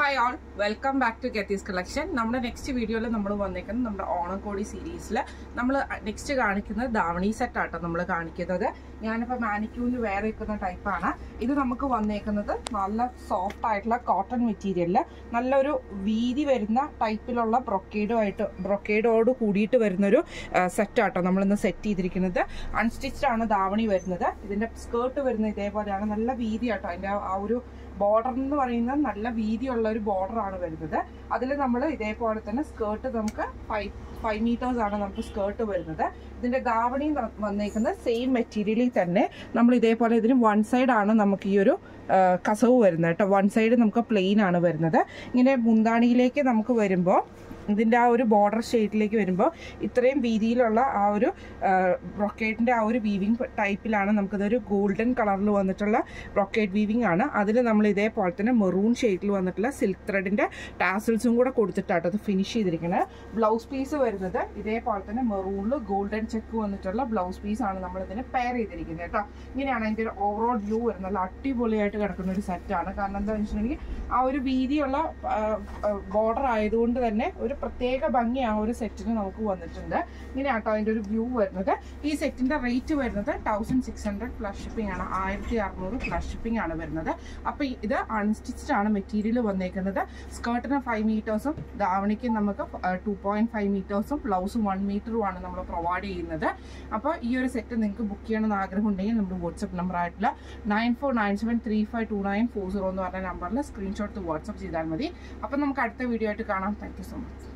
hi all welcome back to ഗെത്തീസ് collection നമ്മുടെ next വീഡിയോയിൽ നമ്മൾ വന്നേക്കുന്നത് നമ്മുടെ ഓണക്കോടി സീരീസിൽ നമ്മൾ നെക്സ്റ്റ് കാണിക്കുന്നത് ധാവണി സെറ്റ് ആട്ടോ നമ്മൾ കാണിക്കുന്നത് ഞാനിപ്പോൾ മാനിക്യൂവിൽ വേറെ വെക്കുന്ന ടൈപ്പാണ് ഇത് നമുക്ക് വന്നേക്കുന്നത് നല്ല സോഫ്റ്റ് ആയിട്ടുള്ള കോട്ടൺ മെറ്റീരിയലിൽ നല്ലൊരു വീതി വരുന്ന ടൈപ്പിലുള്ള ബ്രൊക്കേഡുമായിട്ട് ബ്രൊക്കേഡോട് കൂടിയിട്ട് വരുന്നൊരു സെറ്റ് ആട്ടോ നമ്മളിന്ന് സെറ്റ് ചെയ്തിരിക്കുന്നത് അൺസ്റ്റിച്ച്ഡ് ആണ് ധാവണി വരുന്നത് ഇതിന്റെ സ്കേർട്ട് വരുന്നത് ഇതേപോലെയാണ് നല്ല വീതി ആട്ടോ അതിന്റെ ആ ഒരു ബോർഡർ എന്ന് പറയുന്നത് നല്ല വീതിയുള്ള ഒരു ബോർഡർ ആണ് വരുന്നത് അതിൽ നമ്മൾ ഇതേപോലെ തന്നെ സ്കേർട്ട് നമുക്ക് ഫൈവ് ഫൈവ് മീറ്റേഴ്സ് ആണ് നമുക്ക് സ്കേർട്ട് വരുന്നത് ഇതിന്റെ ധാവണി ന- വന്നേക്കുന്നത് സെയിം മെറ്റീരിയലിൽ തന്നെ നമ്മൾ ഇതേപോലെ ഇതിന് വൺ സൈഡ് ആണ് നമുക്ക് ഈ ഒരു ആ, കസവ് വരുന്നത് കേട്ടോ വൺ സൈഡ് നമുക്ക് പ്ലെയിൻ ആണ് വരുന്നത് ഇങ്ങനെ മുന്താണിയിലേക്ക് നമുക്ക് വരുമ്പോൾ ഇതിൻ്റെ ആ ഒരു ബോർഡർ ഷെയ്ഡിലേക്ക് വരുമ്പോൾ ഇത്രയും വീതിയിലുള്ള ആ ഒരു റൊക്കേറ്റിൻ്റെ ആ ഒരു വീവിങ് ടൈപ്പിലാണ് നമുക്കിതൊരു ഗോൾഡൻ കളറിൽ വന്നിട്ടുള്ള റൊക്കേറ്റ് വീവിങ് ആണ് അതിൽ നമ്മൾ ഇതേപോലെ തന്നെ മെറൂൺ ഷെയ്ഡിൽ വന്നിട്ടുള്ള സിൽക്ക് ത്രെഡിൻ്റെ ടാസിൽസും കൂടെ കൊടുത്തിട്ടാണ് അത് ഫിനിഷ് ചെയ്തിരിക്കുന്നത് ബ്ലൗസ് പീസ് വരുന്നത് ഇതേപോലെ തന്നെ മെറൂണിൽ ഗോൾഡൻ ചെക്ക് വന്നിട്ടുള്ള ബ്ലൗസ് പീസ് ആണ് നമ്മൾ ഇതിന് പെയർ ചെയ്തിരിക്കുന്നത് കേട്ടോ ഇങ്ങനെയാണ് അതിൻ്റെ ഒരു ഓവറോൾ വ്യൂ വരുന്നത് നല്ല അടിപൊളിയായിട്ട് കിടക്കുന്ന ഒരു സെറ്റാണ് കാരണം എന്താണെന്ന് വെച്ചിട്ടുണ്ടെങ്കിൽ ആ ഒരു വീതിയുള്ള ബോർഡർ ആയതുകൊണ്ട് തന്നെ ഒരു പ്രത്യേക ഭംഗി ആ ഒരു സെറ്റിന് നമുക്ക് വന്നിട്ടുണ്ട് ഇങ്ങനെയാട്ടോ അതിൻ്റെ ഒരു വ്യൂ വരുന്നത് ഈ സെറ്റിന്റെ റേറ്റ് വരുന്നത് thousand six hundred plus shipping ആണ് ആയിരത്തി അറുന്നൂറ് പ്ലസ് ഷിപ്പിംഗ് ആണ് വരുന്നത് അപ്പോൾ ഇത് അൺസ്റ്റിച്ച്ഡ് ആണ് മെറ്റീരിയൽ വന്നേക്കുന്നത് സ്കേർട്ടിന് ഫൈവ് മീറ്റേഴ്സും ധാവണിക്ക് നമുക്ക് ടു പോയിന്റ് ഫൈവ് മീറ്റേഴ്സും ബ്ലൗസും വൺ മീറ്ററും ആണ് നമ്മൾ പ്രൊവൈഡ് ചെയ്യുന്നത് അപ്പോൾ ഈ ഒരു സെറ്റ് നിങ്ങൾക്ക് ബുക്ക് ചെയ്യണമെന്ന് ആഗ്രഹം ഉണ്ടെങ്കിൽ നമ്മുടെ വാട്സപ്പ് നമ്പർ ആയിട്ടുള്ള nine four nine seven three five two nine four zero എന്ന് പറഞ്ഞ നമ്പറിൽ സ്ക്രീൻഷോട്ട് വാട്സപ്പ് ചെയ്താൽ മതി അപ്പം നമുക്ക് അടുത്ത വീഡിയോ ആയിട്ട് കാണാം താങ്ക് യു സോ മച്ച്